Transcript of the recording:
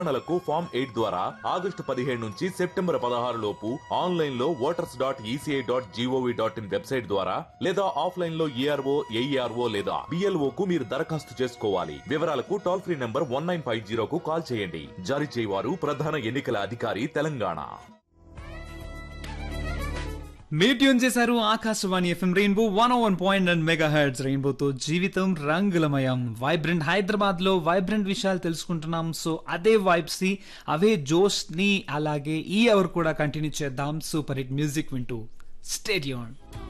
లకు form eight ద్వారా August పదిహేడు నుంచి సెప్టెంబర్ పదహారు లోపు ఆన్లైన్ లో voters dot ECI dot gov dot in website ద్వారా లేదా ఆఫ్లైన్ లో ఏఆర్ఓ ఏఈఆర్ఓ లేదా బిఎల్ఓ కు మీరు దరఖాస్తు చేసుకోవాలి వివరాలకు toll free number one nine five జీరోకు కాల్ చేయండి జారీ చేయవారు ప్రధాన ఎన్నికల అధికారి తెలంగాణ మీరు ట్యూన్ చేశారు Akashvani FM rainbow one one point and mega heads రెయిన్బోతో జీవితం రంగులమయం వైబ్రెంట్ హైదరాబాద్ లో వైబ్రెంట్ విషయాలు తెలుసుకుంటున్నాం సో అదే వైబ్స్ ని అవే జోష్ ని అలాగే ఈ అవర్ కూడా కంటిన్యూ చేద్దాం సూపర్ హిట్ మ్యూజిక్ వింటూ స్టేడియం